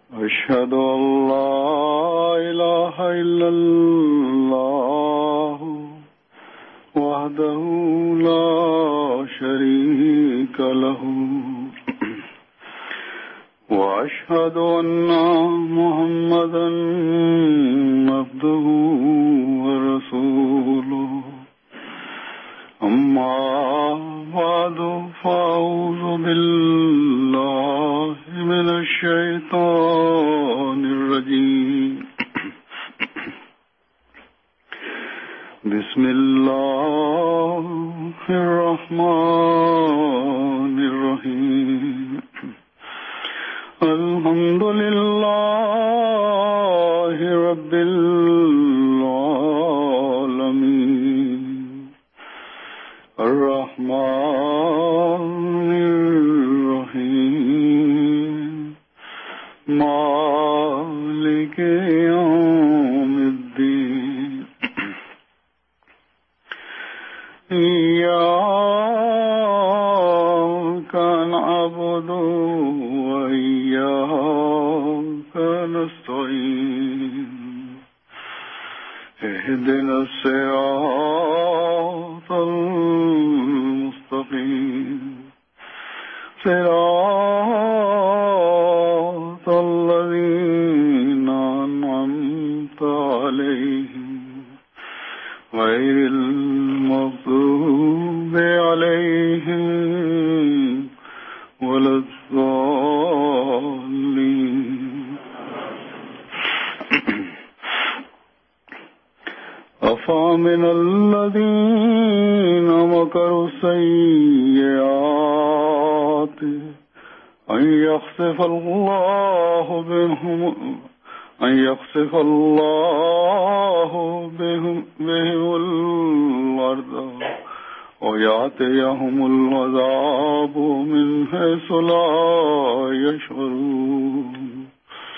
أشهد أن لا إله إلا الله وحده لا شريك له وأشهد أن محمدا عبده ورسوله أما بعد فأعوذ بالله من الشيطان الرجيم بسم الله الرحمن الرحيم الحمد لله رب العالمين الرحمن الرحيم مالك يوم الدين إياك نعبد وإياك نستعين اهدنا الصراط المستقيم صراط الذين أنعمت عليهم غير المغضوب عليهم ولا الضالين أفمن الذين مكروا السيئات أن يخسف الله بهم أن يخسف الله بهم, بهم الأرض ويأتيهم العذاب من حيث لا يشعرون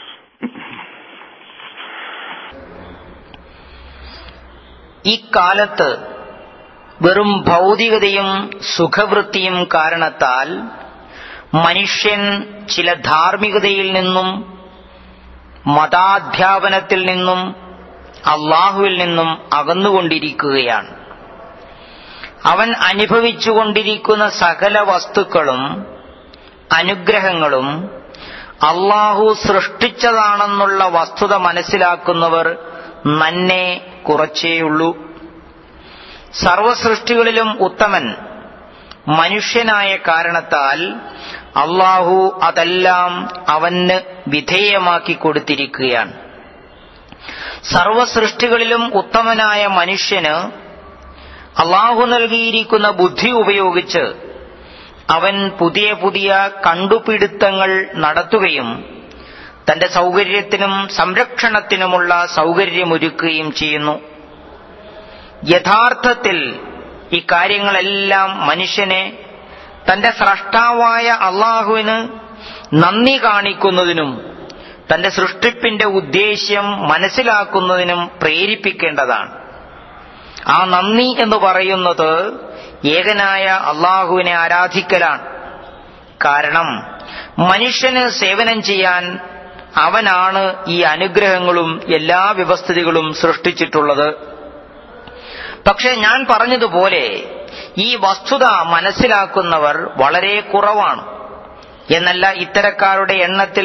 ഇക്കാലത്ത് വെറും ഭൗതികതയും സുഖവൃത്തിയും കാരണത്താൽ മനുഷ്യൻ ചില ധാർമ്മികതയിൽ നിന്നും മതാധ്യാപനത്തിൽ നിന്നും അള്ളാഹുവിൽ നിന്നും അകന്നുകൊണ്ടിരിക്കുകയാണ് അവൻ അനുഭവിച്ചുകൊണ്ടിരിക്കുന്ന സകല വസ്തുക്കളും അനുഗ്രഹങ്ങളും അള്ളാഹു സൃഷ്ടിച്ചതാണെന്നുള്ള വസ്തുത മനസ്സിലാക്കുന്നവർ നന്നെ കുറച്ചേയുള്ളൂ സർവസൃഷ്ടികളിലും ഉത്തമൻ മനുഷ്യനായ കാരണത്താൽ അള്ളാഹു അതെല്ലാം അവന് വിധേയമാക്കി കൊടുത്തിരിക്കുകയാണ് സർവസൃഷ്ടികളിലും ഉത്തമനായ മനുഷ്യന് അള്ളാഹു നൽകിയിരിക്കുന്ന ബുദ്ധി ഉപയോഗിച്ച് അവൻ പുതിയ പുതിയ കണ്ടുപിടുത്തങ്ങൾ നടത്തുകയും തന്റെ സൗകര്യത്തിനും സംരക്ഷണത്തിനുമുള്ള സൗകര്യമൊരുക്കുകയും ചെയ്യുന്നു യഥാർത്ഥത്തിൽ ഈ കാര്യങ്ങളെല്ലാം മനുഷ്യനെ തന്റെ സ്രഷ്ടാവായ അള്ളാഹുവിന് നന്ദി കാണിക്കുന്നതിനും തന്റെ സൃഷ്ടിപ്പിന്റെ ഉദ്ദേശ്യം മനസ്സിലാക്കുന്നതിനും പ്രേരിപ്പിക്കേണ്ടതാണ് ആ നന്ദി എന്ന് പറയുന്നത് ഏകനായ അള്ളാഹുവിനെ ആരാധിക്കലാണ് കാരണം മനുഷ്യന് സേവനം ചെയ്യാൻ അവനാണ് ഈ അനുഗ്രഹങ്ങളും എല്ലാ വ്യവസ്ഥിതികളും സൃഷ്ടിച്ചിട്ടുള്ളത് പക്ഷെ ഞാൻ പറഞ്ഞതുപോലെ ഈ വസ്തുത മനസ്സിലാക്കുന്നവർ വളരെ കുറവാണ് എന്നല്ല ഇത്തരക്കാരുടെ എണ്ണത്തിൽ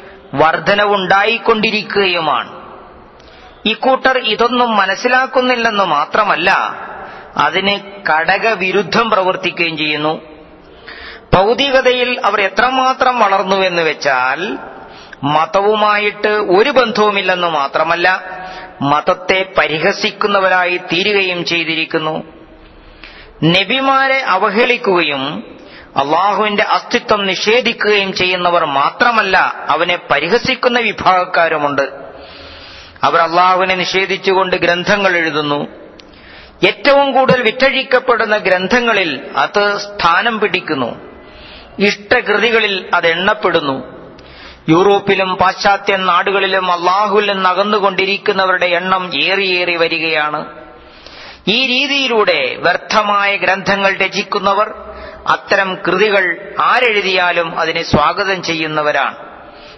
വർധനവുണ്ടായിക്കൊണ്ടിരിക്കുകയുമാണ് ഇക്കൂട്ടർ ഇതൊന്നും മനസ്സിലാക്കുന്നില്ലെന്ന് മാത്രമല്ല അതിന് കടകവിരുദ്ധം പ്രവർത്തിക്കുകയും ചെയ്യുന്നു ഭൗതികതയിൽ അവർ എത്രമാത്രം വളർന്നുവെന്ന് വെച്ചാൽ മതവുമായിട്ട് ഒരു ബന്ധവുമില്ലെന്ന് മാത്രമല്ല മതത്തെ പരിഹസിക്കുന്നവരായി തീരുകയും ചെയ്തിരിക്കുന്നു നബിമാരെ അവഹേളിക്കുകയും അള്ളാഹുവിന്റെ അസ്തിത്വം നിഷേധിക്കുകയും ചെയ്യുന്നവർ മാത്രമല്ല അവനെ പരിഹസിക്കുന്ന വിഭാഗക്കാരുമുണ്ട് അവർ അള്ളാഹുവിനെ നിഷേധിച്ചുകൊണ്ട് ഗ്രന്ഥങ്ങൾ എഴുതുന്നു ഏറ്റവും കൂടുതൽ വിറ്റഴിക്കപ്പെടുന്ന ഗ്രന്ഥങ്ങളിൽ അത് സ്ഥാനം പിടിക്കുന്നു ഇഷ്ടകൃതികളിൽ അത് എണ്ണപ്പെടുന്നു യൂറോപ്പിലും പാശ്ചാത്യ നാടുകളിലും അള്ളാഹുവിൽ നിന്ന് അകന്നുകൊണ്ടിരിക്കുന്നവരുടെ എണ്ണം ഏറിയേറി വരികയാണ് ഈ രീതിയിലൂടെ വ്യർത്ഥമായ ഗ്രന്ഥങ്ങൾ രചിക്കുന്നവർ അത്തരം കൃതികൾ ആരെഴുതിയാലും അതിനെ സ്വാഗതം ചെയ്യുന്നവരാണ്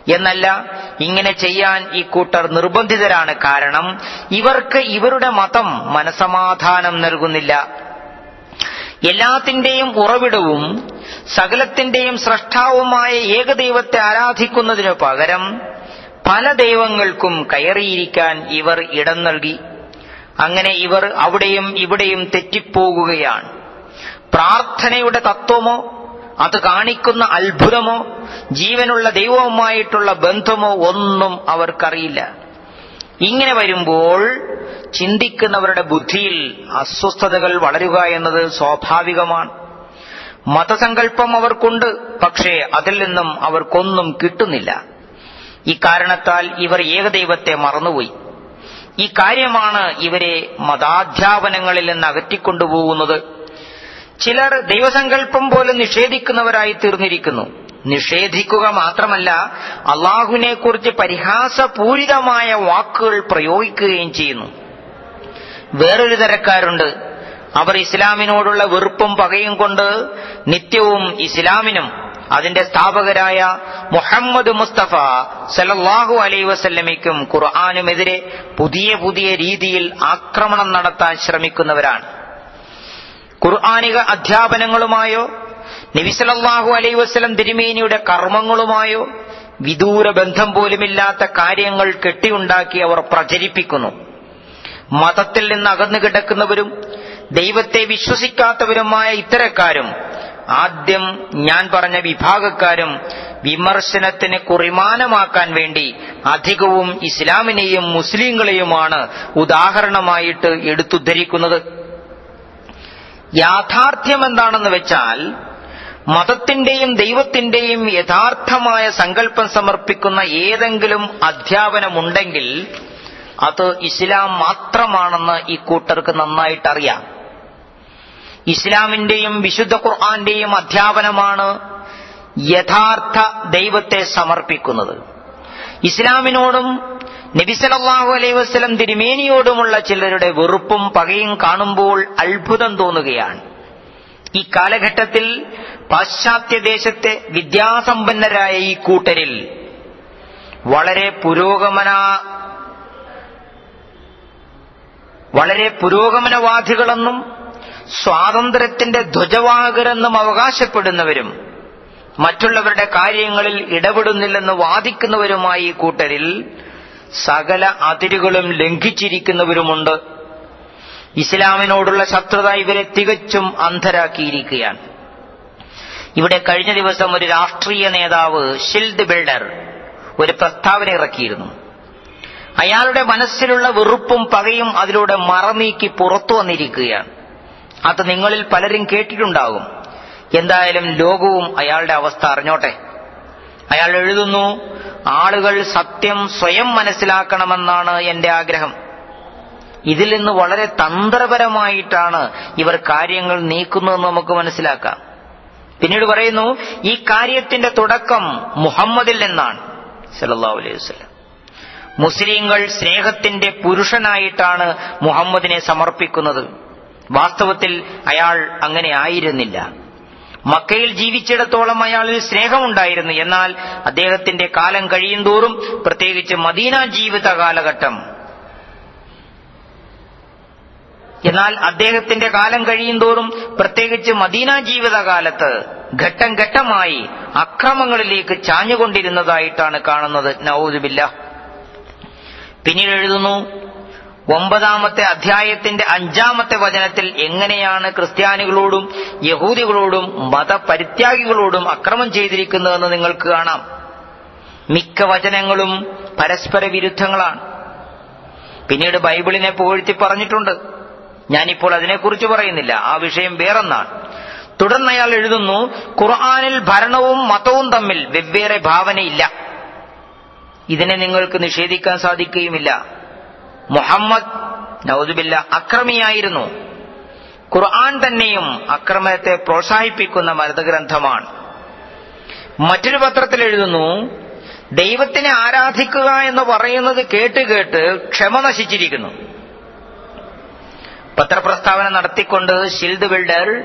എന്നല്ല ഇങ്ങനെ ചെയ്യാൻ ഈ കൂട്ടർ നിർബന്ധിതരാണ് കാരണം ഇവർക്ക് ഇവരുടെ മതം മനസമാധാനം നൽകുന്നില്ല എല്ലാത്തിന്റെയും ഉറവിടവും സകലത്തിന്റെയും സ്രഷ്ടാവുമായ ഏകദൈവത്തെ ആരാധിക്കുന്നതിനു പകരം പല ദൈവങ്ങൾക്കും കയറിയിരിക്കാൻ ഇവർ ഇടം നൽകി അങ്ങനെ ഇവർ അവിടെയും ഇവിടെയും തെറ്റിപ്പോകുകയാണ് പ്രാർത്ഥനയുടെ തത്വമോ അത് കാണിക്കുന്ന അത്ഭുതമോ ജീവനുള്ള ദൈവവുമായിട്ടുള്ള ബന്ധമോ ഒന്നും അവർക്കറിയില്ല ഇങ്ങനെ വരുമ്പോൾ ചിന്തിക്കുന്നവരുടെ ബുദ്ധിയിൽ അസ്വസ്ഥതകൾ വളരുക എന്നത് സ്വാഭാവികമാണ് മതസങ്കല്പം അവർക്കുണ്ട് പക്ഷേ അതിൽ നിന്നും അവർക്കൊന്നും കിട്ടുന്നില്ല ഇക്കാരണത്താൽ ഇവർ ഏകദൈവത്തെ മറന്നുപോയി ഈ കാര്യമാണ് ഇവരെ മതാധ്യാപനങ്ങളിൽ നിന്ന് അകറ്റിക്കൊണ്ടുപോകുന്നത് ചിലർ ദൈവസങ്കല്പം പോലും നിഷേധിക്കുന്നവരായി തീർന്നിരിക്കുന്നു നിഷേധിക്കുക മാത്രമല്ല അള്ളാഹുവിനെ കുറിച്ച് പരിഹാസപൂരിതമായ വാക്കുകൾ പ്രയോഗിക്കുകയും ചെയ്യുന്നു വേറൊരു തരക്കാരുണ്ട് അവർ ഇസ്ലാമിനോടുള്ള വെറുപ്പും പകയും കൊണ്ട് നിത്യവും ഇസ്ലാമിനും അതിന്റെ സ്ഥാപകരായ മുഹമ്മദ് മുസ്തഫ സലല്ലാഹു അലൈ വസല്ലമയ്ക്കും ഖുർആാനുമെതിരെ പുതിയ പുതിയ രീതിയിൽ ആക്രമണം നടത്താൻ ശ്രമിക്കുന്നവരാണ് ഖുർആാനിക അധ്യാപനങ്ങളുമായോ നബിസലല്ലാഹു അലൈ വസ്ലം തിരുമേനിയുടെ കർമ്മങ്ങളുമായോ വിദൂര ബന്ധം പോലുമില്ലാത്ത കാര്യങ്ങൾ കെട്ടിയുണ്ടാക്കി അവർ പ്രചരിപ്പിക്കുന്നു മതത്തിൽ നിന്ന് അകന്നു കിടക്കുന്നവരും ദൈവത്തെ വിശ്വസിക്കാത്തവരുമായ ഇത്തരക്കാരും ആദ്യം ഞാൻ പറഞ്ഞ വിഭാഗക്കാരും വിമർശനത്തിന് കുറിമാനമാക്കാൻ വേണ്ടി അധികവും ഇസ്ലാമിനെയും മുസ്ലിങ്ങളെയുമാണ് ഉദാഹരണമായിട്ട് എടുത്തുദ്ധരിക്കുന്നത് യാഥാർത്ഥ്യം എന്താണെന്ന് വെച്ചാൽ മതത്തിന്റെയും ദൈവത്തിന്റെയും യഥാർത്ഥമായ സങ്കല്പം സമർപ്പിക്കുന്ന ഏതെങ്കിലും അധ്യാപനമുണ്ടെങ്കിൽ അത് ഇസ്ലാം മാത്രമാണെന്ന് ഈ കൂട്ടർക്ക് നന്നായിട്ടറിയാം ഇസ്ലാമിന്റെയും വിശുദ്ധ ഖുർആന്റെയും അധ്യാപനമാണ് യഥാർത്ഥ ദൈവത്തെ സമർപ്പിക്കുന്നത് ഇസ്ലാമിനോടും നബിസലല്ലാഹു അലൈഹി വസ്ലം തിരുമേനിയോടുമുള്ള ചിലരുടെ വെറുപ്പും പകയും കാണുമ്പോൾ അത്ഭുതം തോന്നുകയാണ് ഈ കാലഘട്ടത്തിൽ പാശ്ചാത്യ ദേശത്തെ വിദ്യാസമ്പന്നരായ ഈ കൂട്ടരിൽ വളരെ പുരോഗമന വളരെ പുരോഗമനവാദികളെന്നും സ്വാതന്ത്ര്യത്തിന്റെ ധ്വജവാഹകരെന്നും അവകാശപ്പെടുന്നവരും മറ്റുള്ളവരുടെ കാര്യങ്ങളിൽ ഇടപെടുന്നില്ലെന്ന് വാദിക്കുന്നവരുമായി ഈ കൂട്ടരിൽ സകല അതിരുകളും ലംഘിച്ചിരിക്കുന്നവരുമുണ്ട് ഇസ്ലാമിനോടുള്ള ശത്രുത ഇവരെ തികച്ചും അന്ധരാക്കിയിരിക്കുകയാണ് ഇവിടെ കഴിഞ്ഞ ദിവസം ഒരു രാഷ്ട്രീയ നേതാവ് ഷിൽഡ് ബിൽഡർ ഒരു പ്രസ്താവന ഇറക്കിയിരുന്നു അയാളുടെ മനസ്സിലുള്ള വെറുപ്പും പകയും അതിലൂടെ മറനീക്കി പുറത്തു വന്നിരിക്കുകയാണ് അത് നിങ്ങളിൽ പലരും കേട്ടിട്ടുണ്ടാകും എന്തായാലും ലോകവും അയാളുടെ അവസ്ഥ അറിഞ്ഞോട്ടെ അയാൾ എഴുതുന്നു ആളുകൾ സത്യം സ്വയം മനസ്സിലാക്കണമെന്നാണ് എന്റെ ആഗ്രഹം ഇതിൽ നിന്ന് വളരെ തന്ത്രപരമായിട്ടാണ് ഇവർ കാര്യങ്ങൾ നീക്കുന്നതെന്ന് നമുക്ക് മനസ്സിലാക്കാം പിന്നീട് പറയുന്നു ഈ കാര്യത്തിന്റെ തുടക്കം മുഹമ്മദിൽ നിന്നാണ് സല്ലല്ലാഹു അലൈഹി വസല്ലം മുസ്ലിങ്ങൾ സ്നേഹത്തിന്റെ പുരുഷനായിട്ടാണ് മുഹമ്മദിനെ സമർപ്പിക്കുന്നത് വാസ്തവത്തിൽ അയാൾ അങ്ങനെ ആയിരുന്നില്ല മക്കയിൽ ജീവിച്ചിടത്തോളം അയാളിൽ സ്നേഹമുണ്ടായിരുന്നു എന്നാൽ അദ്ദേഹത്തിന്റെ കാലം കഴിയുന്തോറും പ്രത്യേകിച്ച് മദീന ജീവിത കാലഘട്ടം എന്നാൽ അദ്ദേഹത്തിന്റെ കാലം കഴിയുന്തോറും പ്രത്യേകിച്ച് മദീന ജീവിതകാലത്ത് ഘട്ടം ഘട്ടമായി അക്രമങ്ങളിലേക്ക് ചാഞ്ഞുകൊണ്ടിരുന്നതായിട്ടാണ് കാണുന്നത് നവൂദുബില്ല പിന്നീട് എഴുതുന്നു ഒമ്പതാമത്തെ അധ്യായത്തിന്റെ അഞ്ചാമത്തെ വചനത്തിൽ എങ്ങനെയാണ് ക്രിസ്ത്യാനികളോടും യഹൂദികളോടും മതപരിത്യാഗികളോടും അക്രമം ചെയ്തിരിക്കുന്നതെന്ന് നിങ്ങൾക്ക് കാണാം മിക്ക വചനങ്ങളും പരസ്പര വിരുദ്ധങ്ങളാണ് പിന്നീട് ബൈബിളിനെ പുകഴ്ത്തി പറഞ്ഞിട്ടുണ്ട് ഞാനിപ്പോൾ അതിനെക്കുറിച്ച് പറയുന്നില്ല ആ വിഷയം വേറൊന്നാണ് തുടർന്ന് അയാൾ എഴുതുന്നു ഖുർആാനിൽ ഭരണവും മതവും തമ്മിൽ വെവ്വേറെ ഭാവനയില്ല ഇതിനെ നിങ്ങൾക്ക് നിഷേധിക്കാൻ സാധിക്കുകയുമില്ല മുഹമ്മദ് നൌദുബില്ല അക്രമിയായിരുന്നു ഖുർആൻ തന്നെയും അക്രമത്തെ പ്രോത്സാഹിപ്പിക്കുന്ന മതഗ്രന്ഥമാണ് മറ്റൊരു പത്രത്തിൽ എഴുതുന്നു ദൈവത്തിനെ ആരാധിക്കുക എന്ന് പറയുന്നത് കേട്ട് കേട്ട് ക്ഷമ നശിച്ചിരിക്കുന്നു പത്രപ്രസ്താവന നടത്തിക്കൊണ്ട് ഷിൽഡ് ബിൽഡർ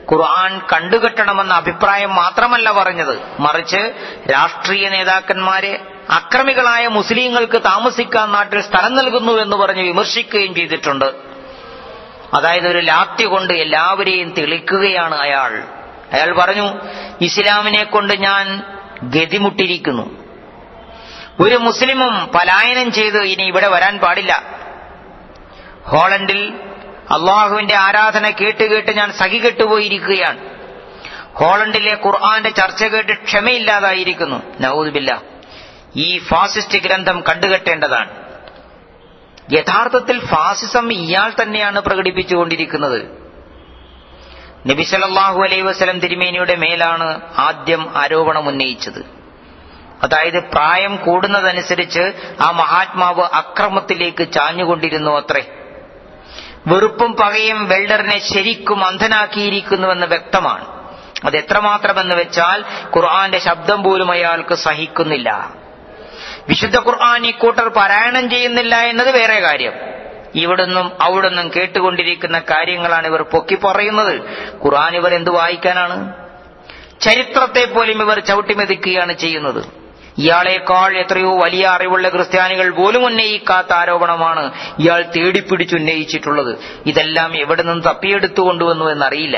ഖുർആൻ കണ്ടുകെട്ടണമെന്ന അഭിപ്രായം മാത്രമല്ല പറഞ്ഞത് മറിച്ച് രാഷ്ട്രീയ നേതാക്കന്മാരെ അക്രമികളായ മുസ്ലിങ്ങൾക്ക് താമസിക്കാൻ നാട്ടിൽ സ്ഥലം നൽകുന്നു എന്ന് പറഞ്ഞ് വിമർശിക്കുകയും ചെയ്തിട്ടുണ്ട് അതായത് ഒരു ലാത്തി കൊണ്ട് എല്ലാവരെയും തെളിക്കുകയാണ് അയാൾ അയാൾ പറഞ്ഞു ഇസ്ലാമിനെ കൊണ്ട് ഞാൻ ഗതിമുട്ടിരിക്കുന്നു ഒരു മുസ്ലിമും പലായനം ചെയ്ത് ഇനി ഇവിടെ വരാൻ പാടില്ല ഹോളണ്ടിൽ അള്ളാഹുവിന്റെ ആരാധന കേട്ട് കേട്ട് ഞാൻ സഖികെട്ടുപോയിരിക്കുകയാണ് ഹോളണ്ടിലെ ഖുർആന്റെ ചർച്ച കേട്ട് ക്ഷമയില്ലാതായിരിക്കുന്നു നവൂദുബില്ല ഈ ഫാസിസ്റ്റ് ഗ്രന്ഥം കണ്ടുകെട്ടേണ്ടതാണ് യഥാർത്ഥത്തിൽ ഫാസിസം ഇയാൾ തന്നെയാണ് പ്രകടിപ്പിച്ചുകൊണ്ടിരിക്കുന്നത് നബിസലല്ലാഹു അലൈ വസ്ലം തിരുമേനിയുടെ മേലാണ് ആദ്യം ആരോപണം ഉന്നയിച്ചത് അതായത് പ്രായം കൂടുന്നതനുസരിച്ച് ആ മഹാത്മാവ് അക്രമത്തിലേക്ക് ചാഞ്ഞുകൊണ്ടിരുന്നു അത്രേ വെറുപ്പും പകയും വെൽഡറിനെ ശരിക്കും അന്ധനാക്കിയിരിക്കുന്നുവെന്ന് വ്യക്തമാണ് അത് എത്രമാത്രമെന്ന് വെച്ചാൽ ഖുർആന്റെ ശബ്ദം പോലും അയാൾക്ക് സഹിക്കുന്നില്ല വിശുദ്ധ ഖുർആൻ ഈ കൂട്ടർ പാരായണം ചെയ്യുന്നില്ല എന്നത് വേറെ കാര്യം ഇവിടുന്നും അവിടുന്നും കേട്ടുകൊണ്ടിരിക്കുന്ന കാര്യങ്ങളാണ് ഇവർ പൊക്കി പറയുന്നത് ഖുർആൻ ഇവർ എന്ത് വായിക്കാനാണ് ചരിത്രത്തെ പോലും ഇവർ ചവിട്ടിമെതിക്കുകയാണ് ചെയ്യുന്നത് ഇയാളെക്കാൾ എത്രയോ വലിയ അറിവുള്ള ക്രിസ്ത്യാനികൾ പോലും ഉന്നയിക്കാത്ത ആരോപണമാണ് ഇയാൾ തേടിപ്പിടിച്ചുന്നയിച്ചിട്ടുള്ളത് ഇതെല്ലാം എവിടെ നിന്ന് തപ്പിയെടുത്തു കൊണ്ടുവന്നു എന്നറിയില്ല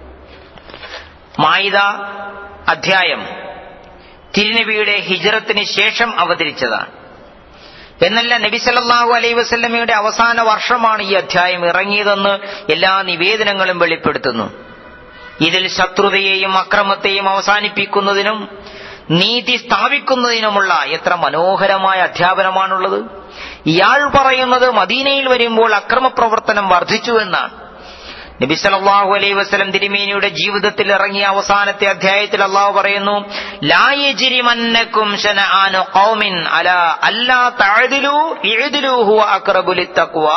മായിത അധ്യായം തിരുനബിയുടെ ഹിജറത്തിന് ശേഷം അവതരിച്ചതാണ് എന്നല്ല നബി സല്ലല്ലാഹു അലൈഹി വസല്ലമയുടെ അവസാന വർഷമാണ് ഈ അധ്യായം ഇറങ്ങിയതെന്ന് എല്ലാ നിവേദനങ്ങളും വെളിപ്പെടുത്തുന്നു ഇതിൽ ശത്രുതയെയും അക്രമത്തെയും അവസാനിപ്പിക്കുന്നതിനും നീതി സ്ഥാപിക്കുന്നതിനുമുള്ള എത്ര മനോഹരമായ അധ്യാപനമാണുള്ളത് ഇയാൾ പറയുന്നത് മദീനയിൽ വരുമ്പോൾ അക്രമപ്രവർത്തനം വർദ്ധിച്ചു എന്നാണ് നബി സല്ലല്ലാഹു അലൈഹി വസല്ലം തിരുമേനിയുടെ ജീവിതത്തിൽ ഇറങ്ങിയ അവസാനത്തെ അധ്യായത്തിൽ അള്ളാഹു പറയുന്നു ലാ യജ്രിമന്നകും ശനആനു ഖൗമിൻ അലാ അല്ലാ തഅദിലു ഇഅദിലു ഹുവ അഖറബു ലിത്തഖ്വ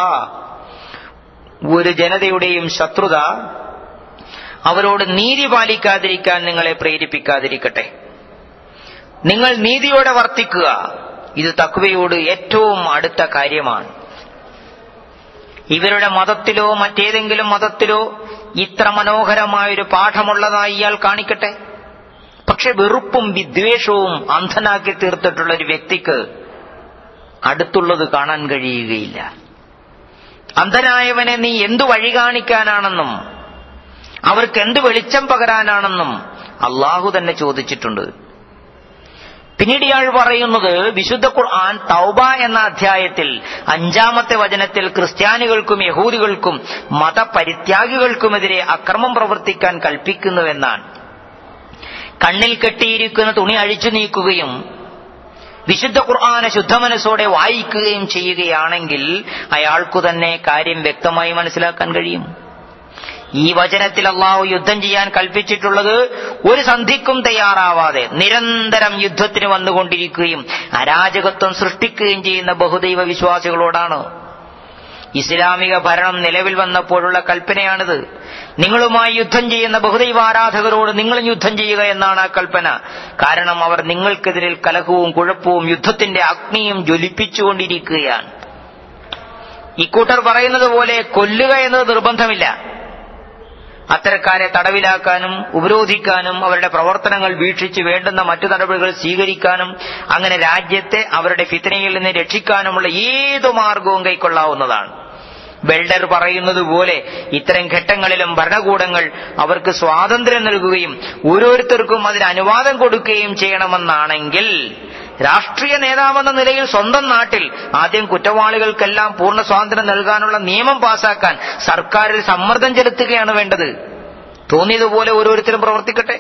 ഒരു ജനതയുടെയും ശത്രുത അവരോട് നീതി പാലിക്കാതിരിക്കാൻ നിങ്ങളെ പ്രേരിപ്പിക്കാതിരിക്കട്ടെ നിങ്ങൾ നീതിയോടെ വർത്തിക്കുക ഇത് തക്വയോട് ഏറ്റവും അടുത്ത കാര്യമാണ് ഇവരുടെ മതത്തിലോ മറ്റേതെങ്കിലും മതത്തിലോ ഇത്ര മനോഹരമായൊരു പാഠമുള്ളതായി ഇയാൾ കാണിക്കട്ടെ പക്ഷെ വെറുപ്പും വിദ്വേഷവും അന്ധനാക്കി തീർത്തിട്ടുള്ള ഒരു വ്യക്തിക്ക് അടുത്തുള്ളത് കാണാൻ കഴിയുകയില്ല അന്ധനായവനെ നീ എന്തു വഴി കാണിക്കാനാണെന്നും അവർക്ക് എന്ത് വെളിച്ചം പകരാനാണെന്നും അള്ളാഹു തന്നെ ചോദിച്ചിട്ടുണ്ട് പിന്നീട് ഇയാൾ പറയുന്നത് വിശുദ്ധ ഖുർആൻ തൗബ എന്ന അധ്യായത്തിൽ അഞ്ചാമത്തെ വചനത്തിൽ ക്രിസ്ത്യാനികൾക്കും യഹൂദികൾക്കും മതപരിത്യാഗികൾക്കുമെതിരെ അക്രമം പ്രവർത്തിക്കാൻ കൽപ്പിക്കുന്നുവെന്നാണ് കണ്ണിൽ കെട്ടിയിരിക്കുന്ന തുണി അഴിച്ചു നീക്കുകയും വിശുദ്ധ ഖുർആാനെ ശുദ്ധമനസ്സോടെ വായിക്കുകയും ചെയ്യുകയാണെങ്കിൽ അയാൾക്കു തന്നെ കാര്യം വ്യക്തമായി മനസ്സിലാക്കാൻ കഴിയും ഈ വചനത്തിൽ അള്ളാഹു യുദ്ധം ചെയ്യാൻ കൽപ്പിച്ചിട്ടുള്ളത് ഒരു സന്ധിക്കും തയ്യാറാവാതെ നിരന്തരം യുദ്ധത്തിന് വന്നുകൊണ്ടിരിക്കുകയും അരാജകത്വം സൃഷ്ടിക്കുകയും ചെയ്യുന്ന ബഹുദൈവ വിശ്വാസികളോടാണ് ഇസ്ലാമിക ഭരണം നിലവിൽ വന്നപ്പോഴുള്ള കൽപ്പനയാണിത് നിങ്ങളുമായി യുദ്ധം ചെയ്യുന്ന ബഹുദൈവ ആരാധകരോട് നിങ്ങളും യുദ്ധം ചെയ്യുക എന്നാണ് ആ കൽപ്പന കാരണം അവർ നിങ്ങൾക്കെതിരിൽ കലഹവും കുഴപ്പവും യുദ്ധത്തിന്റെ അഗ്നിയും ജ്വലിപ്പിച്ചുകൊണ്ടിരിക്കുകയാണ് ഇക്കൂട്ടർ പറയുന്നത് പോലെ കൊല്ലുക എന്നത് നിർബന്ധമില്ല അത്തരക്കാരെ തടവിലാക്കാനും ഉപരോധിക്കാനും അവരുടെ പ്രവർത്തനങ്ങൾ വീക്ഷിച്ച് വേണ്ടുന്ന മറ്റു നടപടികൾ സ്വീകരിക്കാനും അങ്ങനെ രാജ്യത്തെ അവരുടെ ഫിത്തനയിൽ നിന്ന് രക്ഷിക്കാനുമുള്ള ഏതു മാർഗവും കൈക്കൊള്ളാവുന്നതാണ് ബെൽഡർ പറയുന്നത് പോലെ ഇത്തരം ഘട്ടങ്ങളിലും ഭരണകൂടങ്ങൾ അവർക്ക് സ്വാതന്ത്ര്യം നൽകുകയും ഓരോരുത്തർക്കും അതിന് അനുവാദം കൊടുക്കുകയും ചെയ്യണമെന്നാണെങ്കിൽ രാഷ്ട്രീയ നേതാവെന്ന നിലയിൽ സ്വന്തം നാട്ടിൽ ആദ്യം കുറ്റവാളികൾക്കെല്ലാം പൂർണ്ണ സ്വാതന്ത്ര്യം നൽകാനുള്ള നിയമം പാസാക്കാൻ സർക്കാരിൽ സമ്മർദ്ദം ചെലുത്തുകയാണ് വേണ്ടത് തോന്നിയതുപോലെ ഓരോരുത്തരും പ്രവർത്തിക്കട്ടെ